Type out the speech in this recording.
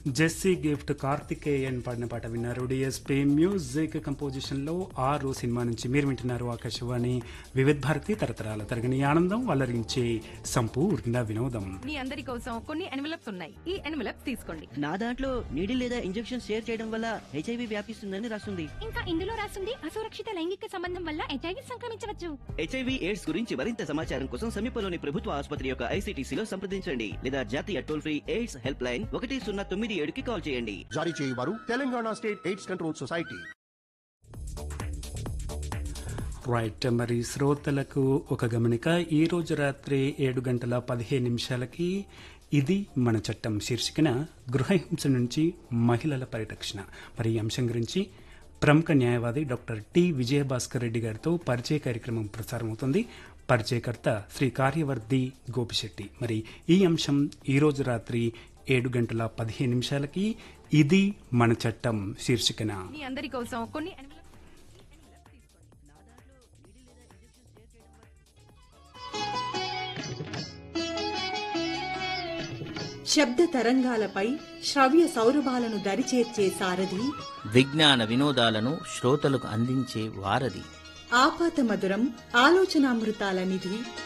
Jessie gift Karthikeyan పాడిన పాట విన్నారు డిఎస్పీ మ్యూజిక్ కంపోజిషన్ లో ఆరు సినిమా నుంచి మీరు వింటున్నారు ఆకాశవాణి వివిధ భారతి తరతరాల తరగని ఆనందం అలరించే సంపూర్ణ వినోదం మీ అందరి కోసం కొన్ని ఎన్వలప్స్ ఉన్నాయి ఈ ఎన్వలప్స్ తీసుకోండి నా దాంట్లో నీడిల్ లేదా ఇంజెక్షన్ షేర్ చేయడం వల్ల హెచ్ఐవి వ్యాపిస్తుందని రాస్తుంది ఇంకా ఇందులో రాసింది అసురక్షిత లైంగిక సంబంధం వల్ల హెచ్ఐవి సంక్రమించవచ్చు హెచ్ఐవి ఎయిడ్స్ గురించి మరింత సమాచారం కోసం సమీపంలోని ప్రభుత్వ ఆసుపత్రి యొక్క ఐసీటీసీలో సంప్రదించండి లేదా జాతీయ toll free AIDS helpline ఒకటి సున్నా తొమ్మిది ఏడుకి కాల్ చేయండి జారీ చేయవారు Telangana state AIDS control society right మరి శ్రోతలకు ఒక గమనిక ఈ రోజు రాత్రి ఏడు గంటల పదిహేను నిమిషాలకి ఇది మన చట్టం శీర్షికన గృహహింస నుంచి మహిళల పరిరక్షణ మరి ఈ అంశం గురించి ప్రముఖ న్యాయవాది డాక్టర్ టి విజయభాస్కర్ రెడ్డి గారితో పరిచయ కార్యక్రమం ప్రసారం అవుతుంది పరిచయకర్త శ్రీ కార్యవర్ధి గోపిశెట్టి మరి ఈ అంశం ఈ రోజు రాత్రి ఏడు గంటల పదిహేను నిమిషాలకి ఇది మన చట్టం శీర్షికన మీ అందరి కోసం కొన్ని envelopes- శబ్ద తరంగాలపై శ్రవ్య సౌరభాలను దరిచేర్చే సారథి విజ్ఞాన వినోదాలను శ్రోతలకు అందించే వారధి ఆపాత మధురం ఆలోచనామృతాల నిధి